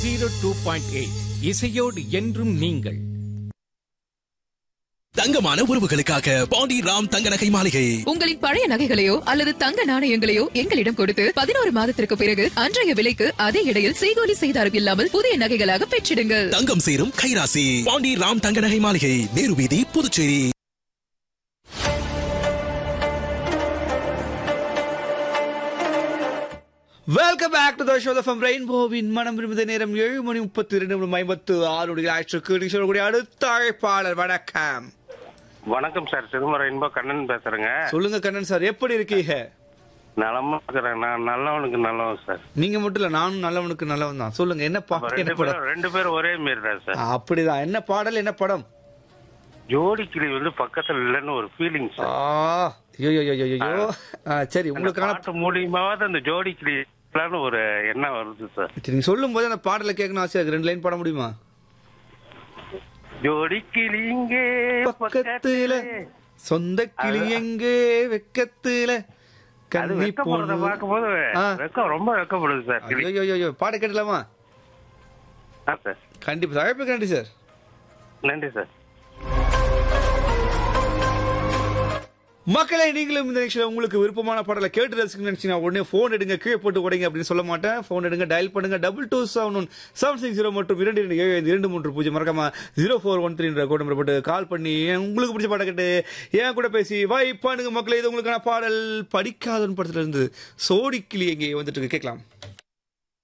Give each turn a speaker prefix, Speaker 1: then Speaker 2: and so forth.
Speaker 1: Zero two point eight இசையோடு என்றும் நீங்கள்
Speaker 2: தங்கமான உறவுகளுக்காக பாண்டி ராம் தங்க நகை மாளிகை
Speaker 3: உங்களின் பழைய நகைகளையோ அல்லது தங்க நாணயங்களையோ எங்களிடம் கொடுத்து பதினோரு மாதத்திற்கு பிறகு அன்றைய விலைக்கு அதே இடையில் செய்கூலி செய்தாரும் இல்லாமல் புதிய நகைகளாக பெற்றிடுங்கள்
Speaker 2: தங்கம் சேரும் கைராசி பாண்டி ராம் தங்க நகை மாளிகை நேரு வீதி Puducherry
Speaker 4: welcome back to the show from ரெயின்போவின் மனம் விரும்புத நேரம் ஏழு மணி முப்பத்தி இரண்டு மணி ஐம்பத்து ஆறு ஆயிற்றுக்கு நீங்க சொல்லக்கூடிய அடுத்த அழைப்பாளர் வணக்கம்
Speaker 5: வணக்கம் சார் சிதம்பரம் இன்ப கண்ணன் பேசுறேங்க
Speaker 4: சொல்லுங்க கண்ணன் சார் எப்படி இருக்கீங்க
Speaker 5: நலமா இருக்கிறேன் நான் நல்லவனுக்கு நல்லவன் சார்
Speaker 4: நீங்க மட்டும் இல்ல நானும் நல்லவனுக்கு நல்லவன் தான் சொல்லுங்க என்ன
Speaker 5: அப்ப
Speaker 4: பாடல் என்ன
Speaker 5: ரெண்டு
Speaker 4: படம்
Speaker 5: பேரும் ரெண்டு பேரும் ஒரே மாரி தான் சார்
Speaker 4: ஆ, அப்படிதான் என்ன பாடல் என்ன படம்
Speaker 5: ஜோடி கிளி வந்து பக்கத்துல இல்லைன்னு ஒரு ஃபீலிங்
Speaker 4: ஆ
Speaker 5: சார்
Speaker 4: ஐயோ ஐயோ ஐயோ ஐயோ ஆ, சரி
Speaker 5: அந்த
Speaker 4: உங்களுக்கான
Speaker 5: பாட்டு மூலியமாவது அந்த ஜோடி கிளி இருக்கலாம்னு ஒரு எண்ணம் வருது சார்
Speaker 4: சரி, நீங்க சொல்லும் போது அந்த பாடலை கேட்கணும் ஆசையா இருக்கு ரெண்டு லைன் பாட முடியுமா
Speaker 5: ஜோடி கிளி இங்கே
Speaker 4: பக்கத்துல சொந்த கிளி எங்கே வெக்கத்துல
Speaker 5: அது
Speaker 4: கண்ணி
Speaker 5: வெக்கப்படுறத
Speaker 4: பொண்ணு
Speaker 5: பார்க்கும்போது
Speaker 4: ஆ.
Speaker 5: வெக்கம் ரொம்ப வெக்கப்படுது சார் கிளி
Speaker 4: ஐயோ ஐயோ, ஐயோ பாட கேட்டலாமா
Speaker 5: ஆ சார்
Speaker 4: கண்டிப்பா சார் அழைப்புக்கு நன்றி சார்
Speaker 5: நன்றி சார்
Speaker 4: மக்களை நீங்களும் இந்த நிகழ்ச்சியில் உங்களுக்கு விருப்பமான பாடலை கேட்டு ரசிக்கணும்னு நினைச்சீங்கன்னா உடனே ஃபோன் எடுங்க கீழே போட்டு உடைங்க அப்படின்னு சொல்ல மாட்டேன் ஃபோன் எடுங்க டயல் பண்ணுங்க double two seven one seven six zero மற்றும் இரண்டு இரண்டு ஏழு ஐந்து இரண்டு மூன்று பூஜ்ஜியம் மறக்காம ஜீரோ ஃபோர் ஒன் த்ரீன்ற கோட் நம்பர் போட்டு கால் பண்ணி உங்களுக்கு பிடிச்ச பாட்டை கேட்டு என் கூட பேசி வை பண்ணுங்க மக்களே இது உங்களுக்கான பாடல் படிக்காதன் படத்துல இருந்து சோடி கிளி எங்கே வந்துட்டு இருக்கு கேட்கலாம்